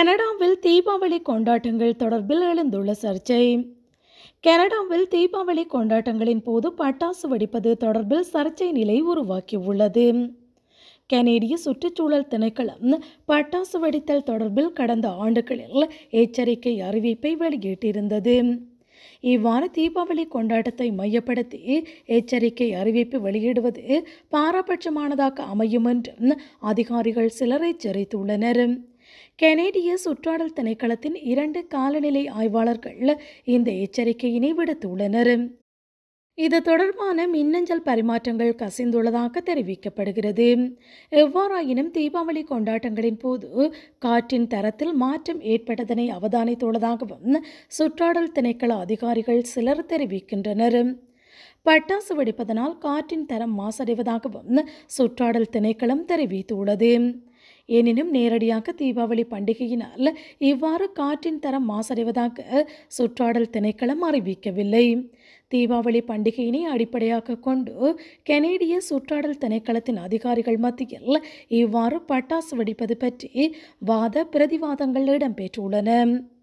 கனடாவில் தீபாவளி கொண்டாட்டங்கள் தொடர்பில் எழுந்துள்ள சர்ச்சை கனடாவில் தீபாவளி கொண்டாட்டங்களின் போது பட்டாசு வெடிப்பது தொடர்பில் சர்ச்சை நிலை உருவாக்கியுள்ளது கனேடிய சுற்றுச்சூழல் திணைக்களம் பட்டாசு வெடித்தல் தொடர்பில் கடந்த ஆண்டுகளில் எச்சரிக்கை அறிவிப்பை வெளியிட்டிருந்தது இவ்வாறு தீபாவளி கொண்டாட்டத்தை மையப்படுத்தி எச்சரிக்கை அறிவிப்பு வெளியிடுவது பாரபட்சமானதாக அமையும் என்றும் அதிகாரிகள் சிலர் எச்சரித்துள்ளனர் கனேடிய சுற்றாடல் திணைக்களத்தின் இரண்டு காலநிலை ஆய்வாளர்கள் இந்த எச்சரிக்கையினை விடுத்துள்ளனர் இது தொடர்பான மின்னஞ்சல் பரிமாற்றங்கள் கசிந்துள்ளதாக தெரிவிக்கப்படுகிறது எவ்வாறாயினும் தீபாவளி கொண்டாட்டங்களின் போது காற்றின் தரத்தில் மாற்றம் ஏற்பட்டதனை அவதானித்துள்ளதாகவும் சுற்றாடல் திணைக்கள அதிகாரிகள் சிலர் தெரிவிக்கின்றனர் பட்டாசு வெடிப்பதனால் காற்றின் தரம் மாசடைவதாகவும் சுற்றாடல் திணைக்களம் தெரிவித்துள்ளது எனினும் நேரடியாக தீபாவளி பண்டிகையினால் இவ்வாறு காற்றின் தரம் மாசடைவதாக சுற்றாடல் திணைக்களம் அறிவிக்கவில்லை தீபாவளி பண்டிகையினை அடிப்படையாக கொண்டு கனேடிய சுற்றாடல் திணைக்களத்தின் அதிகாரிகள் மத்தியில் இவ்வாறு பட்டாசு வெடிப்பது பற்றி வாத பிரதிவாதங்கள் இடம்பெற்றுள்ளன